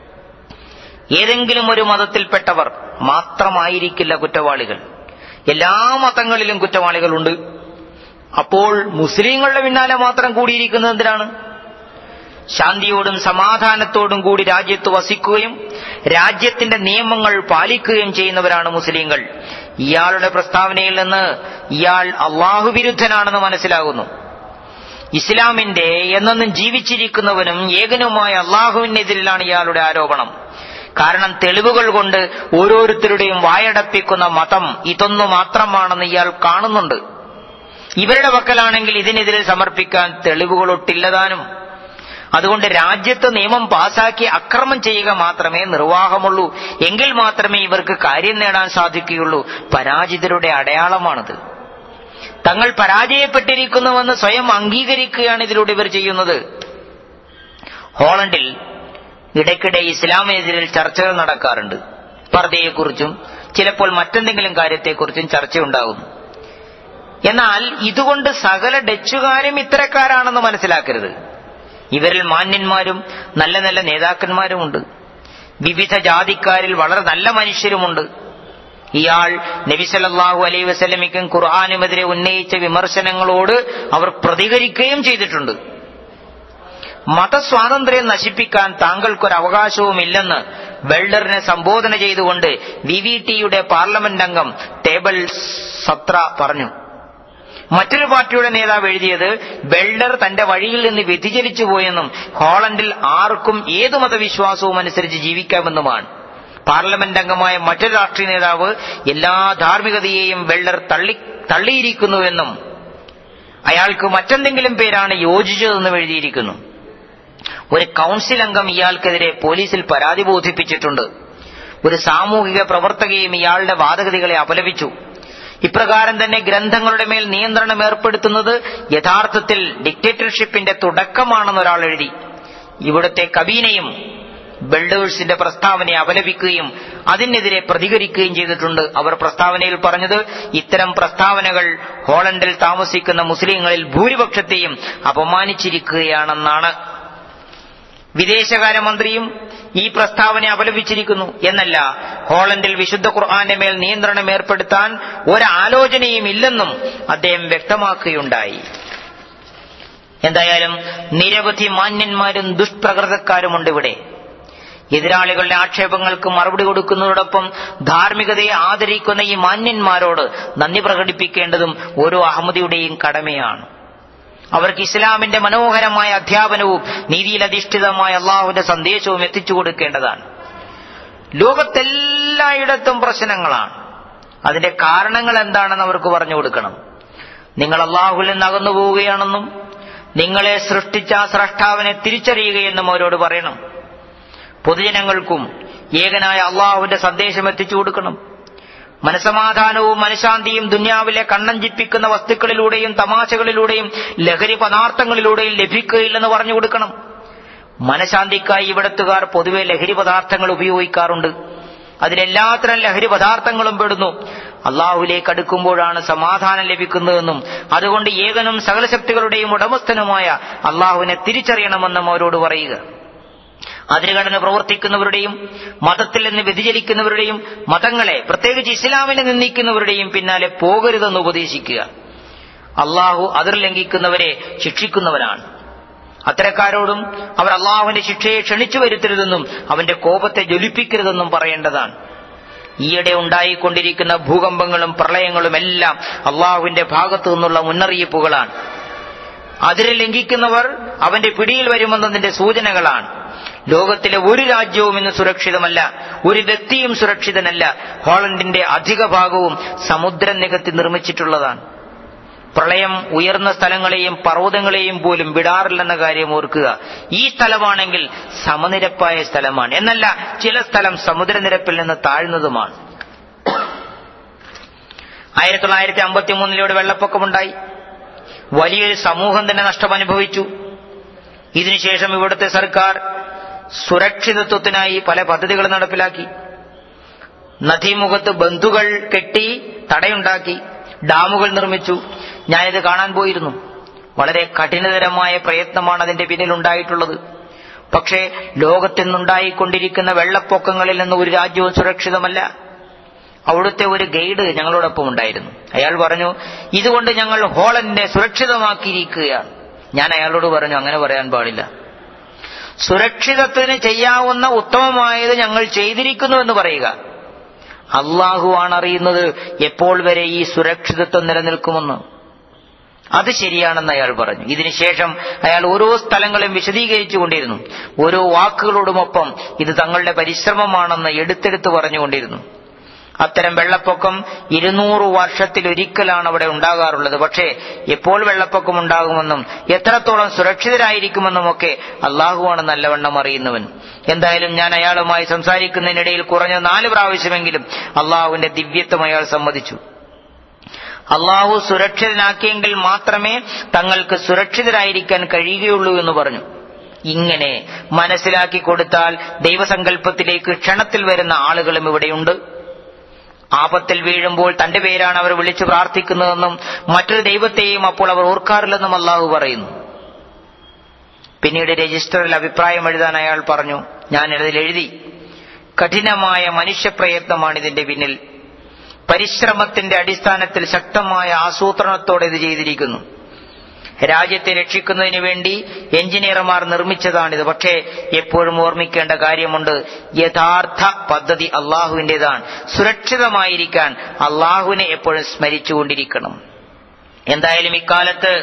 ഏതെങ്കിലും ഒരു മതത്തിൽപ്പെട്ടവർ മാത്രമായിരിക്കില്ല കുറ്റവാളികൾ എല്ലാ മതങ്ങളിലും കുറ്റവാളികളുണ്ട് അപ്പോൾ മുസ്ലിങ്ങളുടെ പിന്നാലെ മാത്രം കൂടിയിരിക്കുന്നത് എന്തിനാണ് ശാന്തിയോടും സമാധാനത്തോടും കൂടി രാജ്യത്ത് വസിക്കുകയും രാജ്യത്തിന്റെ നിയമങ്ങൾ പാലിക്കുകയും ചെയ്യുന്നവരാണ് മുസ്ലിങ്ങൾ ഇയാളുടെ പ്രസ്താവനയിൽ നിന്ന് ഇയാൾ അള്ളാഹു വിരുദ്ധനാണെന്ന് മനസ്സിലാകുന്നു ഇസ്ലാമിന്റെ എന്നെന്നും ജീവിച്ചിരിക്കുന്നവനും ഏകനുമായ അള്ളാഹുവിനെതിരിലാണ് ഇയാളുടെ ആരോപണം കാരണം തെളിവുകൾ കൊണ്ട് ഓരോരുത്തരുടെയും വായടപ്പിക്കുന്ന മതം ഇതൊന്നു മാത്രമാണെന്ന് ഇയാൾ കാണുന്നുണ്ട് ഇവരുടെ പക്കലാണെങ്കിൽ ഇതിനെതിരെ സമർപ്പിക്കാൻ തെളിവുകളൊട്ടില്ലതാനും അതുകൊണ്ട് രാജ്യത്ത് നിയമം പാസാക്കി അക്രമം ചെയ്യുക മാത്രമേ നിർവാഹമുള്ളൂ എങ്കിൽ മാത്രമേ ഇവർക്ക് കാര്യം നേടാൻ സാധിക്കുകയുള്ളൂ പരാജിതരുടെ അടയാളമാണത് തങ്ങൾ പരാജയപ്പെട്ടിരിക്കുന്നുവെന്ന് സ്വയം അംഗീകരിക്കുകയാണ് ഇതിലൂടെ ഇവർ ചെയ്യുന്നത് ഹോളണ്ടിൽ ഇടയ്ക്കിടെ ഇസ്ലാമിനെതിരിൽ ചർച്ചകൾ നടക്കാറുണ്ട് പർദ്ദയെക്കുറിച്ചും ചിലപ്പോൾ മറ്റെന്തെങ്കിലും കാര്യത്തെക്കുറിച്ചും ചർച്ചയുണ്ടാകുന്നു എന്നാൽ ഇതുകൊണ്ട് സകല ഡച്ചുകാരും ഇത്തരക്കാരാണെന്ന് മനസ്സിലാക്കരുത് ഇവരിൽ മാന്യന്മാരും നല്ല നല്ല നേതാക്കന്മാരുമുണ്ട് വിവിധ ജാതിക്കാരിൽ വളരെ നല്ല മനുഷ്യരുമുണ്ട് ഇയാൾ നബിസല്ലാഹു അലൈ വസല്ലമിക്കും ഖുർആാനുമെതിരെ ഉന്നയിച്ച വിമർശനങ്ങളോട് അവർ പ്രതികരിക്കുകയും ചെയ്തിട്ടുണ്ട് മതസ്വാതന്ത്ര്യം നശിപ്പിക്കാൻ താങ്കൾക്കൊരു അവകാശവുമില്ലെന്ന് വെള്ളറിനെ സംബോധന ചെയ്തുകൊണ്ട് വി വി ടിയുടെ പാർലമെന്റ് അംഗം ടേബിൾ സത്ര പറഞ്ഞു മറ്റൊരു പാർട്ടിയുടെ നേതാവ് എഴുതിയത് വെള്ളർ തന്റെ വഴിയിൽ നിന്ന് വ്യതിചലിച്ചു പോയെന്നും ഹോളണ്ടിൽ ആർക്കും ഏതു മതവിശ്വാസവും അനുസരിച്ച് ജീവിക്കാമെന്നുമാണ് പാർലമെന്റ് അംഗമായ മറ്റൊരു രാഷ്ട്രീയ നേതാവ് എല്ലാ ധാർമ്മികതയെയും വെള്ളർ തള്ളി തള്ളിയിരിക്കുന്നുവെന്നും അയാൾക്ക് മറ്റെന്തെങ്കിലും പേരാണ് യോജിച്ചതെന്നും എഴുതിയിരിക്കുന്നു ഒരു കൗൺസിൽ അംഗം ഇയാൾക്കെതിരെ പോലീസിൽ പരാതി ബോധിപ്പിച്ചിട്ടുണ്ട് ഒരു സാമൂഹിക പ്രവർത്തകയും ഇയാളുടെ വാദഗതികളെ അപലപിച്ചു ഇപ്രകാരം തന്നെ ഗ്രന്ഥങ്ങളുടെ മേൽ നിയന്ത്രണം ഏർപ്പെടുത്തുന്നത് യഥാർത്ഥത്തിൽ ഡിക്റ്റേറ്റർഷിപ്പിന്റെ തുടക്കമാണെന്ന് ഒരാൾ എഴുതി ഇവിടുത്തെ കബീനയും ബെൽഡേഴ്സിന്റെ പ്രസ്താവനയെ അപലപിക്കുകയും അതിനെതിരെ പ്രതികരിക്കുകയും ചെയ്തിട്ടുണ്ട് അവർ പ്രസ്താവനയിൽ പറഞ്ഞത് ഇത്തരം പ്രസ്താവനകൾ ഹോളണ്ടിൽ താമസിക്കുന്ന മുസ്ലിങ്ങളിൽ ഭൂരിപക്ഷത്തെയും അപമാനിച്ചിരിക്കുകയാണെന്നാണ് വിദേശകാര്യമന്ത്രിയും ഈ പ്രസ്താവന അപലപിച്ചിരിക്കുന്നു എന്നല്ല ഹോളണ്ടിൽ വിശുദ്ധ ഖുർആന്റെ മേൽ നിയന്ത്രണം ഏർപ്പെടുത്താൻ ഒരാലോചനയും ഇല്ലെന്നും അദ്ദേഹം വ്യക്തമാക്കുകയുണ്ടായി എന്തായാലും നിരവധി മാന്യന്മാരും ദുഷ്പ്രകൃതക്കാരുമുണ്ട് ഇവിടെ എതിരാളികളുടെ ആക്ഷേപങ്ങൾക്ക് മറുപടി കൊടുക്കുന്നതോടൊപ്പം ധാർമ്മികതയെ ആദരിക്കുന്ന ഈ മാന്യന്മാരോട് നന്ദി പ്രകടിപ്പിക്കേണ്ടതും ഓരോ അഹമ്മദിയുടെയും കടമയാണ് അവർക്ക് ഇസ്ലാമിന്റെ മനോഹരമായ അധ്യാപനവും നീതിയിലധിഷ്ഠിതമായ അള്ളാഹുവിന്റെ സന്ദേശവും എത്തിച്ചു കൊടുക്കേണ്ടതാണ് ലോകത്തെല്ലായിടത്തും പ്രശ്നങ്ങളാണ് അതിന്റെ കാരണങ്ങൾ എന്താണെന്ന് അവർക്ക് പറഞ്ഞു കൊടുക്കണം നിങ്ങൾ അള്ളാഹുവിൽ നിന്ന് അകന്നു പോവുകയാണെന്നും നിങ്ങളെ സൃഷ്ടിച്ച ആ സ്രഷ്ടാവിനെ തിരിച്ചറിയുകയെന്നും അവരോട് പറയണം പൊതുജനങ്ങൾക്കും ഏകനായ അള്ളാഹുവിന്റെ സന്ദേശം എത്തിച്ചു കൊടുക്കണം മനസമാധാനവും മനഃശാന്തിയും ദുന്യാവിലെ കണ്ണഞ്ചിപ്പിക്കുന്ന വസ്തുക്കളിലൂടെയും തമാശകളിലൂടെയും ലഹരി പദാർത്ഥങ്ങളിലൂടെയും ലഭിക്കുകയില്ലെന്ന് പറഞ്ഞു കൊടുക്കണം മനഃശാന്തിക്കായി ഇവിടത്തുകാർ പൊതുവെ ലഹരി പദാർത്ഥങ്ങൾ ഉപയോഗിക്കാറുണ്ട് അതിലെല്ലാത്തരം ലഹരി പദാർത്ഥങ്ങളും പെടുന്നു അള്ളാഹുലേക്ക് അടുക്കുമ്പോഴാണ് സമാധാനം ലഭിക്കുന്നതെന്നും അതുകൊണ്ട് ഏകനും സകല ശക്തികളുടെയും ഉടമസ്ഥനുമായ അള്ളാഹുവിനെ തിരിച്ചറിയണമെന്നും അവരോട് പറയുക അതിരുകടന്ന് പ്രവർത്തിക്കുന്നവരുടെയും മതത്തിൽ നിന്ന് വ്യതിചലിക്കുന്നവരുടെയും മതങ്ങളെ പ്രത്യേകിച്ച് ഇസ്ലാമിനെ നിന്ദിക്കുന്നവരുടെയും പിന്നാലെ പോകരുതെന്ന് ഉപദേശിക്കുക അള്ളാഹു അതിർ ലംഘിക്കുന്നവരെ ശിക്ഷിക്കുന്നവനാണ് അത്തരക്കാരോടും അവർ അള്ളാഹുവിന്റെ ശിക്ഷയെ ക്ഷണിച്ചു വരുത്തരുതെന്നും അവന്റെ കോപത്തെ ജ്വലിപ്പിക്കരുതെന്നും പറയേണ്ടതാണ് ഈയിടെ ഉണ്ടായിക്കൊണ്ടിരിക്കുന്ന ഭൂകമ്പങ്ങളും പ്രളയങ്ങളും എല്ലാം അള്ളാഹുവിന്റെ ഭാഗത്തു നിന്നുള്ള മുന്നറിയിപ്പുകളാണ് അതിരെ ലംഘിക്കുന്നവർ അവന്റെ പിടിയിൽ വരുമെന്നതിന്റെ സൂചനകളാണ് ലോകത്തിലെ ഒരു രാജ്യവും ഇന്ന് സുരക്ഷിതമല്ല ഒരു വ്യക്തിയും സുരക്ഷിതനല്ല ഹോളണ്ടിന്റെ അധിക ഭാഗവും സമുദ്രം നികത്തി നിർമ്മിച്ചിട്ടുള്ളതാണ് പ്രളയം ഉയർന്ന സ്ഥലങ്ങളെയും പർവ്വതങ്ങളെയും പോലും വിടാറില്ലെന്ന കാര്യം ഓർക്കുക ഈ സ്ഥലമാണെങ്കിൽ സമനിരപ്പായ സ്ഥലമാണ് എന്നല്ല ചില സ്ഥലം സമുദ്രനിരപ്പിൽ നിന്ന് താഴ്ന്നതുമാണ് ആയിരത്തി തൊള്ളായിരത്തി അമ്പത്തി മൂന്നിലൂടെ വെള്ളപ്പൊക്കമുണ്ടായി വലിയൊരു സമൂഹം തന്നെ നഷ്ടമനുഭവിച്ചു ഇതിനുശേഷം ഇവിടുത്തെ സർക്കാർ സുരക്ഷിതത്വത്തിനായി പല പദ്ധതികൾ നടപ്പിലാക്കി നദീമുഖത്ത് ബന്ധുകൾ കെട്ടി തടയുണ്ടാക്കി ഡാമുകൾ നിർമ്മിച്ചു ഞാനിത് കാണാൻ പോയിരുന്നു വളരെ കഠിനതരമായ പ്രയത്നമാണ് അതിന്റെ പിന്നിലുണ്ടായിട്ടുള്ളത് പക്ഷേ ലോകത്തിന്നുണ്ടായിക്കൊണ്ടിരിക്കുന്ന വെള്ളപ്പൊക്കങ്ങളിൽ നിന്ന് ഒരു രാജ്യവും സുരക്ഷിതമല്ല അവിടുത്തെ ഒരു ഗൈഡ് ഞങ്ങളോടൊപ്പം ഉണ്ടായിരുന്നു അയാൾ പറഞ്ഞു ഇതുകൊണ്ട് ഞങ്ങൾ ഹോളണ്ടിനെ സുരക്ഷിതമാക്കിയിരിക്കുകയാണ് ഞാൻ അയാളോട് പറഞ്ഞു അങ്ങനെ പറയാൻ പാടില്ല സുരക്ഷിതത്വത്തിന് ചെയ്യാവുന്ന ഉത്തമമായത് ഞങ്ങൾ ചെയ്തിരിക്കുന്നു എന്ന് പറയുക അള്ളാഹുവാണ് അറിയുന്നത് എപ്പോൾ വരെ ഈ സുരക്ഷിതത്വം നിലനിൽക്കുമെന്ന് അത് ശരിയാണെന്ന് അയാൾ പറഞ്ഞു ഇതിനുശേഷം അയാൾ ഓരോ സ്ഥലങ്ങളും വിശദീകരിച്ചു കൊണ്ടിരുന്നു ഓരോ വാക്കുകളോടുമൊപ്പം ഇത് തങ്ങളുടെ പരിശ്രമമാണെന്ന് എടുത്തെടുത്ത് പറഞ്ഞുകൊണ്ടിരുന്നു അത്തരം വെള്ളപ്പൊക്കം ഇരുന്നൂറ് വർഷത്തിലൊരിക്കലാണ് അവിടെ ഉണ്ടാകാറുള്ളത് പക്ഷേ എപ്പോൾ വെള്ളപ്പൊക്കം ഉണ്ടാകുമെന്നും എത്രത്തോളം സുരക്ഷിതരായിരിക്കുമെന്നുമൊക്കെ അള്ളാഹുവാണ് നല്ലവണ്ണം അറിയുന്നവൻ എന്തായാലും ഞാൻ അയാളുമായി സംസാരിക്കുന്നതിനിടയിൽ കുറഞ്ഞ നാല് പ്രാവശ്യമെങ്കിലും അള്ളാഹുവിന്റെ ദിവ്യത്വം അയാൾ സമ്മതിച്ചു അള്ളാഹു സുരക്ഷിതനാക്കിയെങ്കിൽ മാത്രമേ തങ്ങൾക്ക് സുരക്ഷിതരായിരിക്കാൻ കഴിയുകയുള്ളൂ എന്ന് പറഞ്ഞു ഇങ്ങനെ മനസ്സിലാക്കി കൊടുത്താൽ ദൈവസങ്കല്പത്തിലേക്ക് ക്ഷണത്തിൽ വരുന്ന ആളുകളും ഇവിടെയുണ്ട് ആപത്തിൽ വീഴുമ്പോൾ തന്റെ പേരാണ് അവർ വിളിച്ചു പ്രാർത്ഥിക്കുന്നതെന്നും മറ്റൊരു ദൈവത്തെയും അപ്പോൾ അവർ ഓർക്കാറില്ലെന്നും അള്ളാഹു പറയുന്നു പിന്നീട് രജിസ്റ്ററിൽ അഭിപ്രായം എഴുതാൻ അയാൾ പറഞ്ഞു ഞാൻ ഇതിൽ എഴുതി കഠിനമായ മനുഷ്യപ്രയത്നമാണ് ഇതിന്റെ പിന്നിൽ പരിശ്രമത്തിന്റെ അടിസ്ഥാനത്തിൽ ശക്തമായ ആസൂത്രണത്തോടെ ഇത് ചെയ്തിരിക്കുന്നു രാജ്യത്തെ രക്ഷിക്കുന്നതിന് വേണ്ടി എഞ്ചിനീയർമാർ നിർമ്മിച്ചതാണിത് പക്ഷേ എപ്പോഴും ഓർമ്മിക്കേണ്ട കാര്യമുണ്ട് യഥാർത്ഥ പദ്ധതി അള്ളാഹുവിൻ്റെതാണ് സുരക്ഷിതമായിരിക്കാൻ അള്ളാഹുവിനെ എപ്പോഴും സ്മരിച്ചുകൊണ്ടിരിക്കണം എന്തായാലും ഇക്കാലത്ത്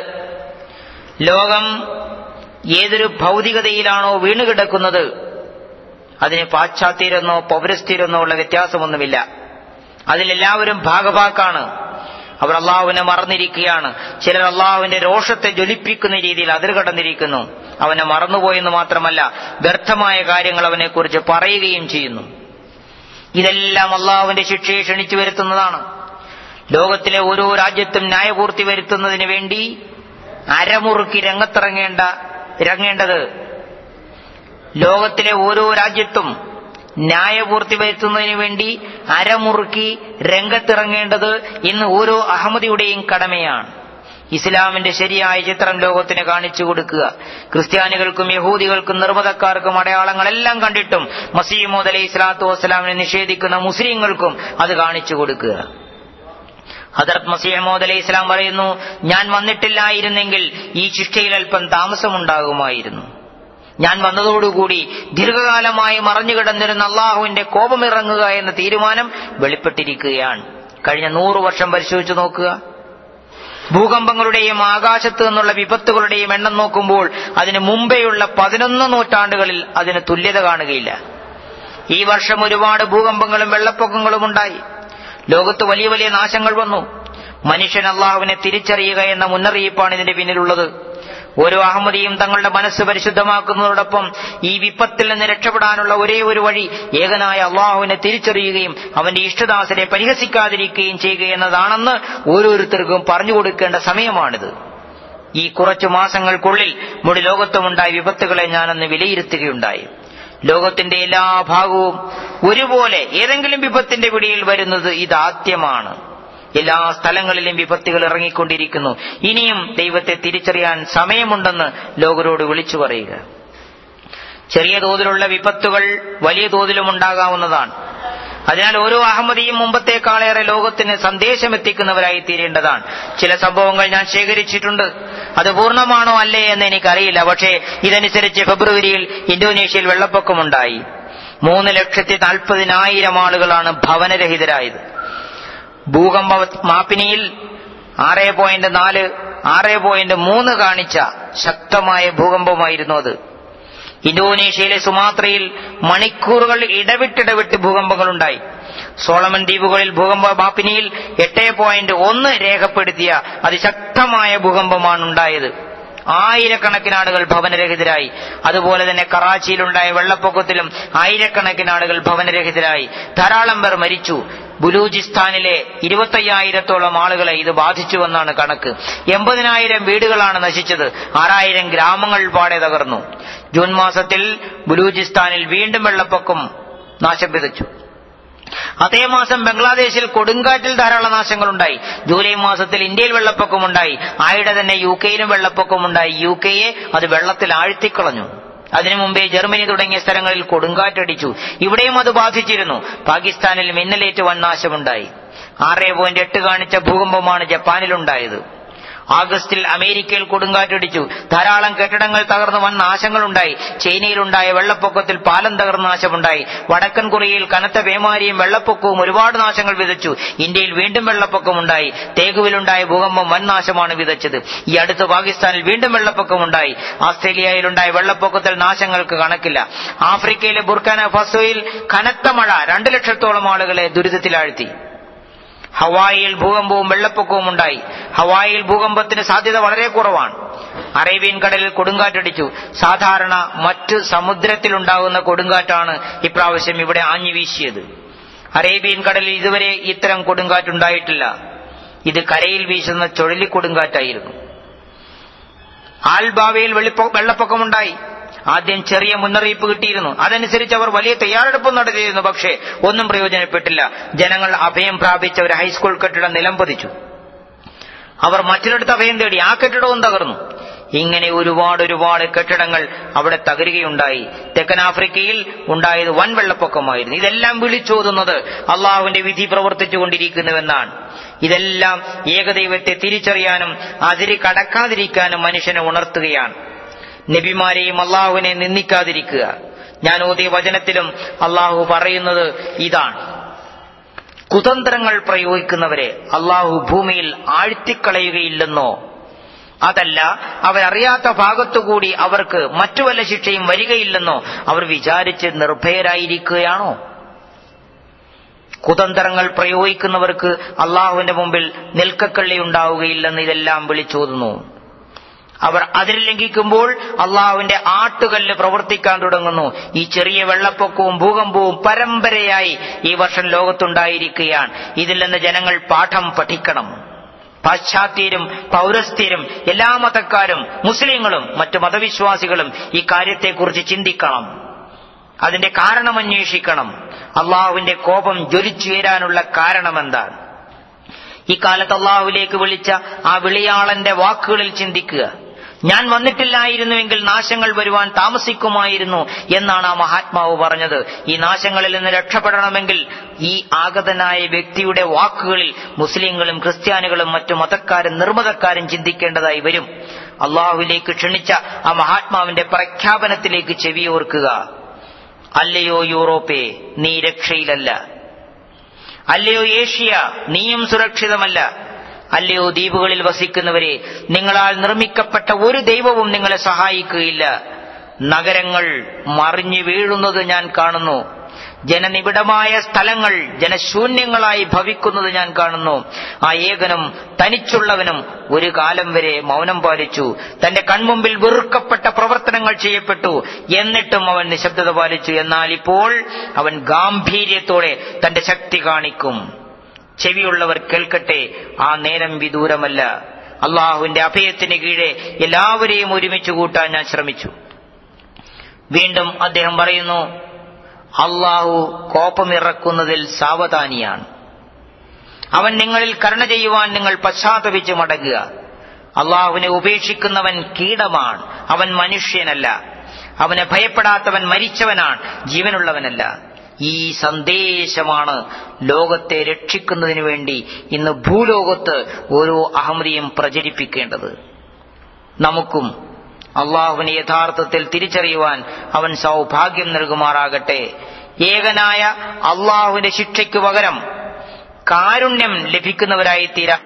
ലോകം ഏതൊരു ഭൗതികതയിലാണോ വീണുകിടക്കുന്നത് അതിന് പാശ്ചാത്യരെന്നോ പൗരസ്ഥിരെന്നോ ഉള്ള വ്യത്യാസമൊന്നുമില്ല അതിലെല്ലാവരും ഭാഗഭാക്കാണ് അവർ അള്ളാഹുവിനെ മറന്നിരിക്കുകയാണ് ചിലർ അള്ളാഹുവിന്റെ രോഷത്തെ ജ്വലിപ്പിക്കുന്ന രീതിയിൽ അതിർ കടന്നിരിക്കുന്നു അവനെ മറന്നുപോയെന്ന് മാത്രമല്ല വ്യർത്ഥമായ കാര്യങ്ങൾ അവനെക്കുറിച്ച് പറയുകയും ചെയ്യുന്നു ഇതെല്ലാം അള്ളാഹുവിന്റെ ശിക്ഷയെ ക്ഷണിച്ചു വരുത്തുന്നതാണ് ലോകത്തിലെ ഓരോ രാജ്യത്തും ന്യായപൂർത്തി വരുത്തുന്നതിന് വേണ്ടി അരമുറുക്കി രംഗത്തിറങ്ങേണ്ട ഇറങ്ങേണ്ടത് ലോകത്തിലെ ഓരോ രാജ്യത്തും ന്യായപൂർത്തി വരുത്തുന്നതിന് വേണ്ടി അരമുറുക്കി രംഗത്തിറങ്ങേണ്ടത് ഇന്ന് ഓരോ അഹമ്മദിയുടെയും കടമയാണ് ഇസ്ലാമിന്റെ ശരിയായ ചിത്രം ലോകത്തിന് കാണിച്ചു കൊടുക്കുക ക്രിസ്ത്യാനികൾക്കും യഹൂദികൾക്കും നിർമ്മതക്കാർക്കും അടയാളങ്ങളെല്ലാം കണ്ടിട്ടും മസീമോദ് അലൈഹി സ്വലാത്തു വസ്സലാമിനെ നിഷേധിക്കുന്ന മുസ്ലിങ്ങൾക്കും അത് കാണിച്ചു കൊടുക്കുക ഹദറത് മസീഹമോദ് അലൈഹി ഇസ്ലാം പറയുന്നു ഞാൻ വന്നിട്ടില്ലായിരുന്നെങ്കിൽ ഈ ശിക്ഷയിൽ അല്പം താമസമുണ്ടാകുമായിരുന്നു ഞാൻ വന്നതോടുകൂടി ദീർഘകാലമായി മറഞ്ഞുകിടന്നിരുന്ന അള്ളാഹുവിന്റെ കോപമിറങ്ങുക എന്ന തീരുമാനം വെളിപ്പെട്ടിരിക്കുകയാണ് കഴിഞ്ഞ നൂറു വർഷം പരിശോധിച്ചു നോക്കുക ഭൂകമ്പങ്ങളുടെയും ആകാശത്ത് നിന്നുള്ള വിപത്തുകളുടെയും എണ്ണം നോക്കുമ്പോൾ അതിന് മുമ്പേയുള്ള പതിനൊന്ന് നൂറ്റാണ്ടുകളിൽ അതിന് തുല്യത കാണുകയില്ല ഈ വർഷം ഒരുപാട് ഭൂകമ്പങ്ങളും വെള്ളപ്പൊക്കങ്ങളും ഉണ്ടായി ലോകത്ത് വലിയ വലിയ നാശങ്ങൾ വന്നു മനുഷ്യൻ അള്ളാഹുവിനെ തിരിച്ചറിയുക എന്ന മുന്നറിയിപ്പാണ് ഇതിന്റെ പിന്നിലുള്ളത് ഓരോ അഹമ്മദിയും തങ്ങളുടെ മനസ്സ് പരിശുദ്ധമാക്കുന്നതോടൊപ്പം ഈ വിപത്തിൽ നിന്ന് രക്ഷപ്പെടാനുള്ള ഒരേ ഒരു വഴി ഏകനായ അള്ളാഹുവിനെ തിരിച്ചറിയുകയും അവന്റെ ഇഷ്ടദാസരെ പരിഹസിക്കാതിരിക്കുകയും ചെയ്യുക എന്നതാണെന്ന് ഓരോരുത്തർക്കും പറഞ്ഞു കൊടുക്കേണ്ട സമയമാണിത് ഈ കുറച്ചു മാസങ്ങൾക്കുള്ളിൽ മുടി ലോകത്തുമുണ്ടായ വിപത്തുകളെ ഞാനന്ന് വിലയിരുത്തുകയുണ്ടായി ലോകത്തിന്റെ എല്ലാ ഭാഗവും ഒരുപോലെ ഏതെങ്കിലും വിപത്തിന്റെ പിടിയിൽ വരുന്നത് ഇതാദ്യമാണ് എല്ലാ സ്ഥലങ്ങളിലും വിപത്തുകൾ ഇറങ്ങിക്കൊണ്ടിരിക്കുന്നു ഇനിയും ദൈവത്തെ തിരിച്ചറിയാൻ സമയമുണ്ടെന്ന് ലോകരോട് വിളിച്ചു പറയുക ചെറിയ തോതിലുള്ള വിപത്തുകൾ വലിയ തോതിലും ഉണ്ടാകാവുന്നതാണ് അതിനാൽ ഓരോ അഹമ്മദിയും മുമ്പത്തേക്കാളേറെ ലോകത്തിന് സന്ദേശം എത്തിക്കുന്നവരായി തീരേണ്ടതാണ് ചില സംഭവങ്ങൾ ഞാൻ ശേഖരിച്ചിട്ടുണ്ട് അത് പൂർണ്ണമാണോ അല്ലേ എന്ന് എനിക്കറിയില്ല പക്ഷേ ഇതനുസരിച്ച് ഫെബ്രുവരിയിൽ ഇന്തോനേഷ്യയിൽ വെള്ളപ്പൊക്കമുണ്ടായി മൂന്ന് ലക്ഷത്തി നാൽപ്പതിനായിരം ആളുകളാണ് ഭവനരഹിതരായത് ഭൂകമ്പ മാപ്പിനിയിൽ ആറ് പോയിന്റ് നാല് ആറ് പോയിന്റ് മൂന്ന് കാണിച്ച ശക്തമായ ഭൂകമ്പമായിരുന്നു അത് ഇന്തോനേഷ്യയിലെ സുമാത്രയിൽ മണിക്കൂറുകൾ ഇടവിട്ടിടവിട്ട് ഭൂകമ്പങ്ങളുണ്ടായി സോളമൻ ദ്വീപുകളിൽ ഭൂകമ്പ മാപ്പിനിയിൽ എട്ട് പോയിന്റ് ഒന്ന് രേഖപ്പെടുത്തിയ അതിശക്തമായ ഭൂകമ്പമാണ് ഉണ്ടായത് ആയിരക്കണക്കിന് ആളുകൾ ഭവനരഹിതരായി അതുപോലെ തന്നെ കറാച്ചിയിലുണ്ടായ വെള്ളപ്പൊക്കത്തിലും ആയിരക്കണക്കിന് ആളുകൾ ഭവനരഹിതരായി ധാരാളം പേർ മരിച്ചു ബുലൂചിസ്ഥാനിലെ ഇരുപത്തയ്യായിരത്തോളം ആളുകളെ ഇത് ബാധിച്ചുവെന്നാണ് കണക്ക് എൺപതിനായിരം വീടുകളാണ് നശിച്ചത് ആറായിരം ഗ്രാമങ്ങൾ പാടെ തകർന്നു ജൂൺ മാസത്തിൽ ബുലൂചിസ്ഥാനിൽ വീണ്ടും വെള്ളപ്പൊക്കം നാശം വിതച്ചു അതേ മാസം ബംഗ്ലാദേശിൽ കൊടുങ്കാറ്റിൽ ധാരാളം നാശങ്ങളുണ്ടായി ജൂലൈ മാസത്തിൽ ഇന്ത്യയിൽ വെള്ളപ്പൊക്കമുണ്ടായി ആയിടെ തന്നെ യു കെയിലും വെള്ളപ്പൊക്കമുണ്ടായി യു കെയെ അത് വെള്ളത്തിൽ ആഴ്ത്തിക്കളഞ്ഞു അതിനു മുമ്പേ ജർമ്മനി തുടങ്ങിയ സ്ഥലങ്ങളിൽ കൊടുങ്കാറ്റടിച്ചു ഇവിടെയും അത് ബാധിച്ചിരുന്നു പാകിസ്ഥാനിൽ മിന്നലേറ്റ് വൻ നാശമുണ്ടായി ആറ് പോയിന്റ് എട്ട് കാണിച്ച ഭൂകമ്പമാണ് ജപ്പാനിലുണ്ടായത് ആഗസ്റ്റിൽ അമേരിക്കയിൽ കൊടുങ്കാറ്റടിച്ചു ധാരാളം കെട്ടിടങ്ങൾ തകർന്ന് വൻ നാശങ്ങളുണ്ടായി ചൈനയിലുണ്ടായ വെള്ളപ്പൊക്കത്തിൽ പാലം തകർന്ന നാശമുണ്ടായി വടക്കൻ കൊറിയയിൽ കനത്ത പേമാരിയും വെള്ളപ്പൊക്കവും ഒരുപാട് നാശങ്ങൾ വിതച്ചു ഇന്ത്യയിൽ വീണ്ടും വെള്ളപ്പൊക്കമുണ്ടായി തേഗുവിലുണ്ടായ ഭൂകമ്പം വൻ നാശമാണ് വിതച്ചത് ഈ അടുത്ത് പാകിസ്ഥാനിൽ വീണ്ടും വെള്ളപ്പൊക്കമുണ്ടായി ആസ്ട്രേലിയയിലുണ്ടായ വെള്ളപ്പൊക്കത്തിൽ നാശങ്ങൾക്ക് കണക്കില്ല ആഫ്രിക്കയിലെ ബുർക്കാന ഫസോയിൽ കനത്ത മഴ രണ്ടു ലക്ഷത്തോളം ആളുകളെ ദുരിതത്തിലാഴ്ത്തി ഹവായിയിൽ ഭൂകമ്പവും വെള്ളപ്പൊക്കവും ഉണ്ടായി ഹവായിയിൽ ഭൂകമ്പത്തിന് സാധ്യത വളരെ കുറവാണ് അറേബ്യൻ കടലിൽ കൊടുങ്കാറ്റടിച്ചു സാധാരണ മറ്റ് സമുദ്രത്തിലുണ്ടാകുന്ന കൊടുങ്കാറ്റാണ് ഇപ്രാവശ്യം ഇവിടെ ആഞ്ഞു വീശിയത് അറേബ്യൻ കടലിൽ ഇതുവരെ ഇത്തരം കൊടുങ്കാറ്റുണ്ടായിട്ടില്ല ഇത് കരയിൽ വീശുന്ന ചുഴലിക്കൊടുങ്കാറ്റായിരുന്നു ആൽബാവയിൽ വെള്ളിപ്പൊ- വെള്ളപ്പൊക്കമുണ്ടായി ആദ്യം ചെറിയ മുന്നറിയിപ്പ് കിട്ടിയിരുന്നു അതനുസരിച്ച് അവർ വലിയ തയ്യാറെടുപ്പ് നടത്തിയിരുന്നു പക്ഷേ ഒന്നും പ്രയോജനപ്പെട്ടില്ല ജനങ്ങൾ അഭയം പ്രാപിച്ച ഒരു ഹൈസ്കൂൾ കെട്ടിടം നിലംപതിച്ചു അവർ മറ്റൊരിടത്ത് അഭയം തേടി ആ കെട്ടിടവും തകർന്നു ഇങ്ങനെ ഒരുപാട് ഒരുപാട് കെട്ടിടങ്ങൾ അവിടെ തകരുകയുണ്ടായി തെക്കൻ ആഫ്രിക്കയിൽ ഉണ്ടായത് വൻ വെള്ളപ്പൊക്കമായിരുന്നു ഇതെല്ലാം വിളിച്ചോതുന്നത് അള്ളാഹുവിന്റെ വിധി പ്രവർത്തിച്ചുകൊണ്ടിരിക്കുന്നുവെന്നാണ് ഇതെല്ലാം ഏകദൈവത്തെ തിരിച്ചറിയാനും അതിരി കടക്കാതിരിക്കാനും മനുഷ്യനെ ഉണർത്തുകയാണ് നബിമാരെയും അള്ളാഹുവിനെ നിന്ദിക്കാതിരിക്കുക ഞാൻ ഓതിയ വചനത്തിലും അള്ളാഹു പറയുന്നത് ഇതാണ് കുതന്ത്രങ്ങൾ പ്രയോഗിക്കുന്നവരെ അള്ളാഹു ഭൂമിയിൽ ആഴ്ത്തിക്കളയുകയില്ലെന്നോ അതല്ല അവരറിയാത്ത ഭാഗത്തുകൂടി അവർക്ക് മറ്റു വല്ല ശിക്ഷയും വരികയില്ലെന്നോ അവർ വിചാരിച്ച് നിർഭയരായിരിക്കുകയാണോ കുതന്ത്രങ്ങൾ പ്രയോഗിക്കുന്നവർക്ക് അള്ളാഹുവിന്റെ മുമ്പിൽ നിൽക്കക്കള്ളി ഉണ്ടാവുകയില്ലെന്ന് ഇതെല്ലാം വിളിച്ചോതുന്നു അവർ അതിൽ ലംഘിക്കുമ്പോൾ അള്ളാഹുവിന്റെ ആട്ടുകല്ല് പ്രവർത്തിക്കാൻ തുടങ്ങുന്നു ഈ ചെറിയ വെള്ളപ്പൊക്കവും ഭൂകമ്പവും പരമ്പരയായി ഈ വർഷം ലോകത്തുണ്ടായിരിക്കുകയാണ് ഇതിൽ നിന്ന് ജനങ്ങൾ പാഠം പഠിക്കണം പാശ്ചാത്യരും പൗരസ്ത്യരും എല്ലാ മതക്കാരും മുസ്ലിങ്ങളും മറ്റു മതവിശ്വാസികളും ഈ കാര്യത്തെക്കുറിച്ച് ചിന്തിക്കണം അതിന്റെ കാരണം അന്വേഷിക്കണം അള്ളാഹുവിന്റെ കോപം ജ്വലിച്ചുയരാനുള്ള കാരണമെന്താണ് ഈ കാലത്ത് അള്ളാഹുവിലേക്ക് വിളിച്ച ആ വിളിയാളന്റെ വാക്കുകളിൽ ചിന്തിക്കുക ഞാൻ വന്നിട്ടില്ലായിരുന്നുവെങ്കിൽ നാശങ്ങൾ വരുവാൻ താമസിക്കുമായിരുന്നു എന്നാണ് ആ മഹാത്മാവ് പറഞ്ഞത് ഈ നാശങ്ങളിൽ നിന്ന് രക്ഷപ്പെടണമെങ്കിൽ ഈ ആഗതനായ വ്യക്തിയുടെ വാക്കുകളിൽ മുസ്ലിങ്ങളും ക്രിസ്ത്യാനികളും മറ്റു മതക്കാരും നിർമ്മതക്കാരും ചിന്തിക്കേണ്ടതായി വരും അള്ളാഹുവിലേക്ക് ക്ഷണിച്ച ആ മഹാത്മാവിന്റെ പ്രഖ്യാപനത്തിലേക്ക് ചെവിയോർക്കുക അല്ലയോ യൂറോപ്പേ നീ രക്ഷയിലല്ല അല്ലയോ ഏഷ്യ നീയും സുരക്ഷിതമല്ല അല്ലയോ ദ്വീപുകളിൽ വസിക്കുന്നവരെ നിങ്ങളാൽ നിർമ്മിക്കപ്പെട്ട ഒരു ദൈവവും നിങ്ങളെ സഹായിക്കുകയില്ല നഗരങ്ങൾ മറിഞ്ഞു വീഴുന്നത് ഞാൻ കാണുന്നു ജനനിബിഡമായ സ്ഥലങ്ങൾ ജനശൂന്യങ്ങളായി ഭവിക്കുന്നത് ഞാൻ കാണുന്നു ആ ഏകനും തനിച്ചുള്ളവനും ഒരു കാലം വരെ മൗനം പാലിച്ചു തന്റെ കൺമുമ്പിൽ വെറുക്കപ്പെട്ട പ്രവർത്തനങ്ങൾ ചെയ്യപ്പെട്ടു എന്നിട്ടും അവൻ നിശബ്ദത പാലിച്ചു എന്നാൽ ഇപ്പോൾ അവൻ ഗാംഭീര്യത്തോടെ തന്റെ ശക്തി കാണിക്കും ചെവിയുള്ളവർ കേൾക്കട്ടെ ആ നേരം വിദൂരമല്ല അള്ളാഹുവിന്റെ അഭയത്തിന് കീഴെ എല്ലാവരെയും ഒരുമിച്ച് കൂട്ടാൻ ഞാൻ ശ്രമിച്ചു വീണ്ടും അദ്ദേഹം പറയുന്നു അള്ളാഹു കോപമിറക്കുന്നതിൽ സാവധാനിയാണ് അവൻ നിങ്ങളിൽ കരുണ ചെയ്യുവാൻ നിങ്ങൾ പശ്ചാത്തപിച്ച് മടങ്ങുക അള്ളാഹുവിനെ ഉപേക്ഷിക്കുന്നവൻ കീടമാണ് അവൻ മനുഷ്യനല്ല അവനെ ഭയപ്പെടാത്തവൻ മരിച്ചവനാണ് ജീവനുള്ളവനല്ല ഈ സന്ദേശമാണ് ലോകത്തെ രക്ഷിക്കുന്നതിനു വേണ്ടി ഇന്ന് ഭൂലോകത്ത് ഓരോ അഹമ്മദിയും പ്രചരിപ്പിക്കേണ്ടത് നമുക്കും അള്ളാഹുവിനെ യഥാർത്ഥത്തിൽ തിരിച്ചറിയുവാൻ അവൻ സൗഭാഗ്യം നൽകുമാറാകട്ടെ ഏകനായ അള്ളാഹുവിന്റെ ശിക്ഷയ്ക്ക് പകരം കാരുണ്യം ലഭിക്കുന്നവരായി തീരാ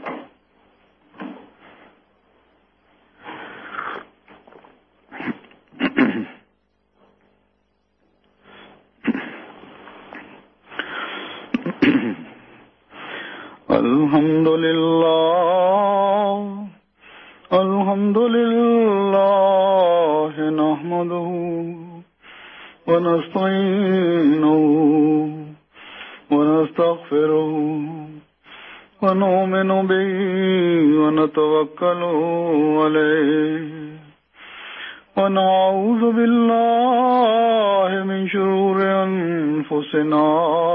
الحمد لله الحمد لله نحمده ونستعينه ونستغفره ونؤمن به ونتوكل عليه ونعوذ بالله من شرور أنفسنا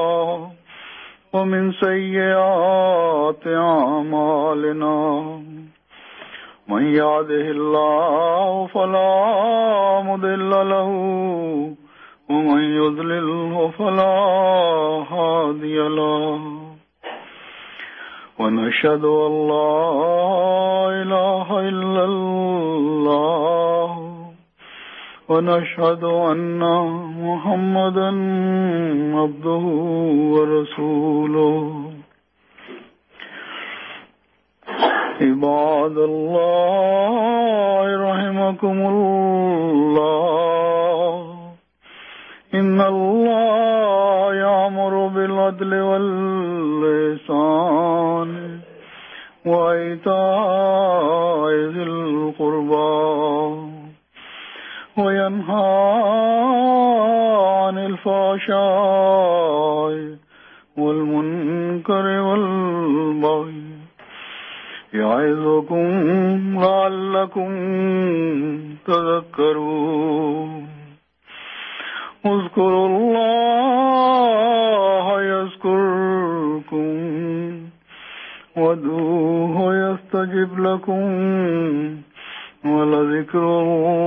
ومن سيئات أعمالنا من يهده الله فلا مضل له ومن يضلله فلا هادي له ونشهد أن لا إله إلا الله ونشهد أن محمدا عبده ورسوله عباد الله رحمكم الله إن الله يأمر بالعدل واللسان وإيتاء ذي القربى وينهى عن الفحشاء والمنكر والبغي يعظكم لعلكم تذكرون اذكروا الله يذكركم وادعوه يستجب لكم ولذكر الله